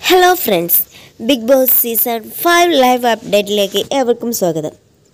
hello friends Big Boss season five live അപ്ഡേറ്റിലേക്ക് ഏവർക്കും സ്വാഗതം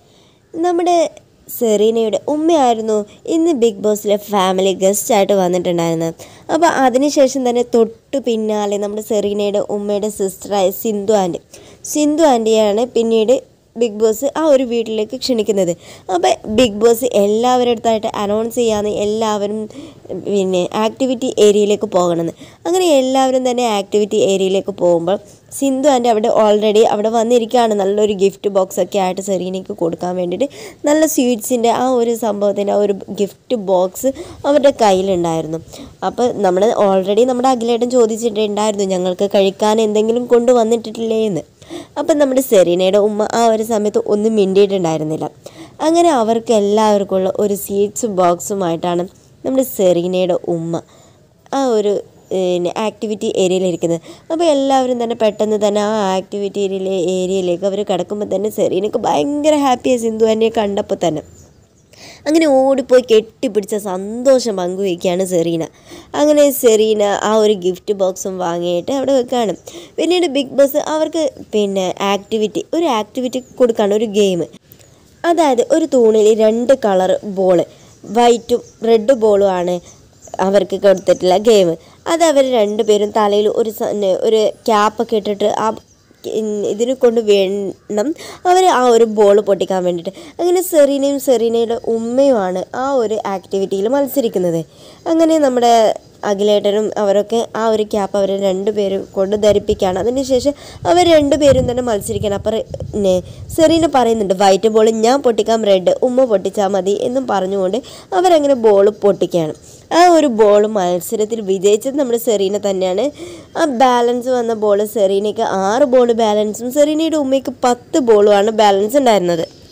നമ്മുടെ സെറീനയുടെ ഉമ്മയായിരുന്നു ഇന്ന് ബിഗ് ബോസിലെ ഫാമിലി ഗസ്റ്റായിട്ട് വന്നിട്ടുണ്ടായിരുന്നത് അപ്പോൾ അതിനുശേഷം തന്നെ തൊട്ടു പിന്നാലെ നമ്മുടെ സെറീനയുടെ ഉമ്മയുടെ സിസ്റ്ററായ സിന്ധു ആൻറ്റി സിന്ധു ആൻറ്റിയാണ് പിന്നീട് ബിഗ് ബോസ് ആ ഒരു വീട്ടിലേക്ക് ക്ഷണിക്കുന്നത് അപ്പോൾ ബിഗ് ബോസ് എല്ലാവരുടെ അടുത്തായിട്ട് അനൗൺസ് ചെയ്യാന്ന് എല്ലാവരും പിന്നെ ആക്ടിവിറ്റി ഏരിയയിലേക്ക് പോകണമെന്ന് അങ്ങനെ എല്ലാവരും തന്നെ ആക്ടിവിറ്റി ഏരിയയിലേക്ക് പോകുമ്പോൾ സിന്ധു ആൻറ്റി അവിടെ ഓൾറെഡി അവിടെ വന്നിരിക്കുകയാണ് നല്ലൊരു ഗിഫ്റ്റ് ബോക്സ് ഒക്കെ ആയിട്ട് സെറീനയ്ക്ക് കൊടുക്കാൻ വേണ്ടിയിട്ട് നല്ല സ്വീറ്റ്സിൻ്റെ ആ ഒരു സംഭവത്തിൻ്റെ ആ ഒരു ഗിഫ്റ്റ് ബോക്സ് അവരുടെ കയ്യിലുണ്ടായിരുന്നു അപ്പോൾ നമ്മൾ ഓൾറെഡി നമ്മുടെ അഖിലേട്ടൻ ചോദിച്ചിട്ടുണ്ടായിരുന്നു ഞങ്ങൾക്ക് കഴിക്കാൻ എന്തെങ്കിലും കൊണ്ടുവന്നിട്ടില്ലേ എന്ന് അപ്പം നമ്മുടെ സെറീനയുടെ ഉമ്മ ആ ഒരു സമയത്ത് ഒന്നും മിണ്ടിയിട്ടുണ്ടായിരുന്നില്ല അങ്ങനെ അവർക്ക് എല്ലാവർക്കുള്ള ഒരു സ്വീറ്റ്സ് ബോക്സുമായിട്ടാണ് നമ്മുടെ സെറീനയുടെ ഉമ്മ ആ ഒരു പിന്നെ ആക്ടിവിറ്റി ഏരിയയിലിരിക്കുന്നത് അപ്പോൾ എല്ലാവരും തന്നെ പെട്ടെന്ന് തന്നെ ആ ആക്ടിവിറ്റി ഏരിയയിലെ ഏരിയയിലേക്ക് അവർ കിടക്കുമ്പോൾ തന്നെ സെറീനക്ക് ഭയങ്കര ഹാപ്പിയാണ് സിന്ധു എന്നെ കണ്ടപ്പോൾ തന്നെ അങ്ങനെ ഓടിപ്പോയി കെട്ടിപ്പിടിച്ച സന്തോഷം പങ്കുവയ്ക്കുകയാണ് സെറീന അങ്ങനെ സെറീന ആ ഒരു ഗിഫ്റ്റ് ബോക്സും വാങ്ങിയിട്ട് അവിടെ വെക്കുകയാണ് പിന്നീട് ബിഗ് ബോസ് അവർക്ക് പിന്നെ ആക്ടിവിറ്റി ഒരു ആക്ടിവിറ്റി കൊടുക്കുകയാണ് ഒരു ഗെയിം അതായത് ഒരു തൂണിൽ രണ്ട് കളർ ബോള് വൈറ്റും റെഡ് ബോളും ആണ് അവർക്ക് കൊടുത്തിട്ടുള്ള ഗെയിം അത് അവർ രണ്ടുപേരും തലയിൽ ഒരു സ- ഒരു ക്യാപ്പൊക്കെ ഇട്ടിട്ട് ആ ഇതിന് കൊണ്ട് വേണം അവർ ആ ഒരു ബോൾ പൊട്ടിക്കാൻ വേണ്ടിയിട്ട് അങ്ങനെ സെറീനയും സെറീനയുടെ ഉമ്മയുമാണ് ആ ഒരു ആക്ടിവിറ്റിയിൽ മത്സരിക്കുന്നത് അങ്ങനെ നമ്മുടെ അഖിലേട്ടനും അവരൊക്കെ ആ ഒരു ക്യാപ്പ് അവർ രണ്ടുപേരും കൊണ്ട് ധരിപ്പിക്കുകയാണ് അതിനുശേഷം അവർ രണ്ടുപേരും തന്നെ മത്സരിക്കണം അപ്പോൾ നെ- സെറീന പറയുന്നുണ്ട് വൈറ്റ് ബോൾ ഞാൻ പൊട്ടിക്കാം റെഡ് ഉമ്മ പൊട്ടിച്ചാൽ മതി എന്നും പറഞ്ഞുകൊണ്ട് അവരങ്ങനെ ബോൾ പൊട്ടിക്കുകയാണ് ആ ഒരു ബോൾ മത്സരത്തിൽ വിജയിച്ചത് നമ്മുടെ സെറീന തന്നെയാണ് ആ ബാലൻസ് വന്ന ബോൾ സെറീനയ്ക്ക് ആറ് ബോൾ ബാലൻസും സെറീനയുടെ ഉമ്മയ്ക്ക് പത്ത് ബോളുമാണ് ബാലൻസ് ഉണ്ടായിരുന്നത്